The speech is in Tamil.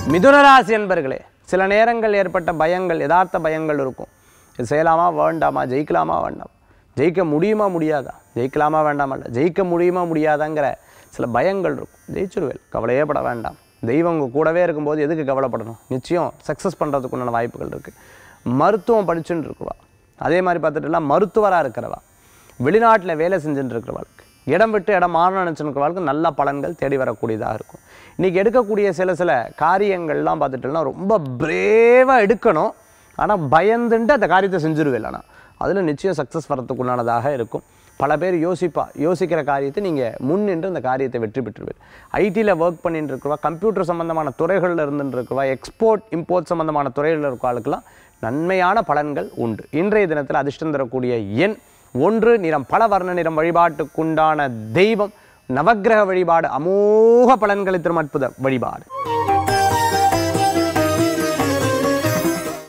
மிதுனராசி என்பர்களே சில நேரங்கள் ஏற்பட்ட பயங்கள் யதார்த்த பயங்கள் இருக்கும் இது செய்யலாமா வேண்டாமா ஜெயிக்கலாமா வேண்டாம் ஜெயிக்க முடியுமா முடியாதா ஜெயிக்கலாமா வேண்டாமா இல்லை ஜெயிக்க முடியுமா முடியாதாங்கிற சில பயங்கள் இருக்கும் ஜெயிச்சிருவேல் கவலையே பட வேண்டாம் தெய்வம் உங்கள் கூடவே இருக்கும்போது எதுக்கு கவலைப்படணும் நிச்சயம் சக்ஸஸ் பண்ணுறதுக்குண்டான வாய்ப்புகள் இருக்குது மருத்துவம் படிச்சுட்டு இருக்குவா அதே மாதிரி பார்த்துட்டுனா மருத்துவராக இருக்கிறவா வெளிநாட்டில் வேலை செஞ்சுட்டு இருக்கிறவளுக்கு இடம் விட்டு இடம் மாறணும் நினச்சிருக்கிறவளுக்கு நல்ல பலன்கள் தேடி வரக்கூடியதாக இருக்கும் இன்றைக்கி எடுக்கக்கூடிய சில சில காரியங்கள்லாம் பார்த்துட்டோம்னா ரொம்ப பிரேவாக எடுக்கணும் ஆனால் பயந்துட்டு அந்த காரியத்தை செஞ்சுருவேன் ஆனால் அதில் நிச்சயம் சக்ஸஸ் வரத்துக்குண்டானதாக இருக்கும் பல பேர் யோசிப்பா யோசிக்கிற காரியத்தை நீங்கள் முன்னின்று அந்த காரியத்தை வெற்றி பெற்றுவீர் ஐடியில் ஒர்க் பண்ணிட்டு இருக்கிறவா கம்ப்யூட்டர் சம்மந்தமான துறைகளில் இருந்துட்டு இருக்கிறவா எக்ஸ்போர்ட் இம்போர்ட் சம்மந்தமான துறைகளில் இருக்க ஆளுக்கெல்லாம் நன்மையான பலன்கள் உண்டு இன்றைய தினத்தில் அதிர்ஷ்டம் தரக்கூடிய எண் ஒன்று நிறம் பல வர்ண நிறம் வழிபாட்டுக்குண்டான தெய்வம் நவக்கிரக வழிபாடு அமோக பலன்களை தரும் அற்புத வழிபாடு